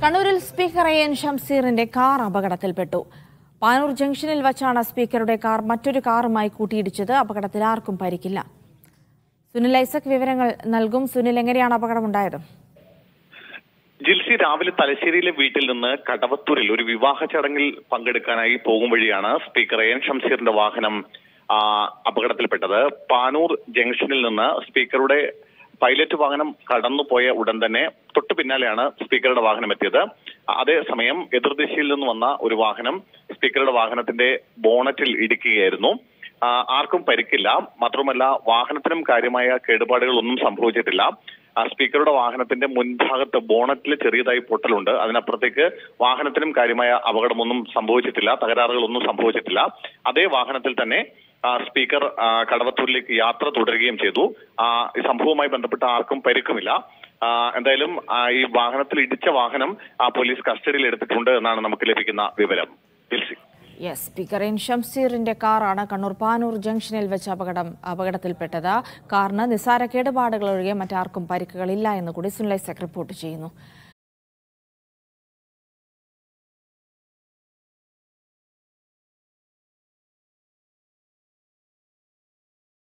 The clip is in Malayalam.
കണ്ണൂരിൽ സ്പീക്കർ എ എൻ ഷംസീറിന്റെ കാർ അപകടത്തിൽപ്പെട്ടു പാനൂർ ജംഗ്ഷനിൽ വച്ചാണ് സ്പീക്കറുടെ കാർ മറ്റൊരു കാറുമായി കൂട്ടിയിടിച്ചത് അപകടത്തിൽ ആർക്കും പരിക്കില്ല സുനിൽ ഐസക് വിവരങ്ങൾ നൽകും സുനിൽ എങ്ങനെയാണ് അപകടമുണ്ടായത് ജിൽസി രാവിലെ തലശ്ശേരിയിലെ വീട്ടിൽ നിന്ന് കടവത്തൂരിൽ ഒരു വിവാഹ ചടങ്ങിൽ പങ്കെടുക്കാനായി പോകും വഴിയാണ് സ്പീക്കർ എൻ ഷംസീറിന്റെ വാഹനം ആ, അപകടത്തിൽപ്പെട്ടത് പാനൂർ ജംഗ്ഷനിൽ നിന്ന് സ്പീക്കറുടെ പൈലറ്റ് വാഹനം കടന്നുപോയ ഉടൻ തന്നെ തൊട്ടു പിന്നാലെയാണ് സ്പീക്കറുടെ വാഹനം എത്തിയത് അതേസമയം എതിർദിശയിൽ നിന്ന് വന്ന ഒരു വാഹനം സ്പീക്കറുടെ വാഹനത്തിന്റെ ബോണറ്റിൽ ഇടിക്കുകയായിരുന്നു ആ, ആർക്കും പരിക്കില്ല മാത്രമല്ല വാഹനത്തിനും കാര്യമായ കേടുപാടുകളൊന്നും സംഭവിച്ചിട്ടില്ല ആ സ്പീക്കറുടെ വാഹനത്തിന്റെ മുൻഭാഗത്ത് ബോണറ്റിൽ ചെറിയതായി പൊട്ടലുണ്ട് അതിനപ്പുറത്തേക്ക് വാഹനത്തിനും കാര്യമായ അപകടമൊന്നും സംഭവിച്ചിട്ടില്ല തകരാറുകളൊന്നും സംഭവിച്ചിട്ടില്ല അതേ വാഹനത്തിൽ തന്നെ ആ, സ്പീക്കർ ആ, കടവത്തൂരിലേക്ക് യാത്ര തുടരുകയും ചെയ്തു ആ, ഈ സംഭവവുമായി ബന്ധപ്പെട്ട് ആർക്കും പരിക്കുമില്ല ആ, എന്തായാലും ആ, ഈ വാഹനത്തിൽ ഇടിച്ച വാഹനം ആ, പോലീസ് കസ്റ്റഡിയിൽ എടുത്തിട്ടുണ്ട് എന്നാണ് നമുക്ക് ലഭിക്കുന്ന വിവരം ജിൽസി യെസ് സ്പീക്കർ എൻ ഷംസീറിന്റെ കാറാണ് കണ്ണൂർ പാനൂർ ജംഗ്ഷനിൽ വെച്ച് അപകടം അപകടത്തിൽപ്പെട്ടത് കാറിന് നിസ്സാര കേടുപാടുകൾ ഒഴികെ മറ്റാർക്കും പരിക്കുകളില്ല എന്ന് കൂടി സുനിൽ ഐസക് റിപ്പോർട്ട് ചെയ്യുന്നു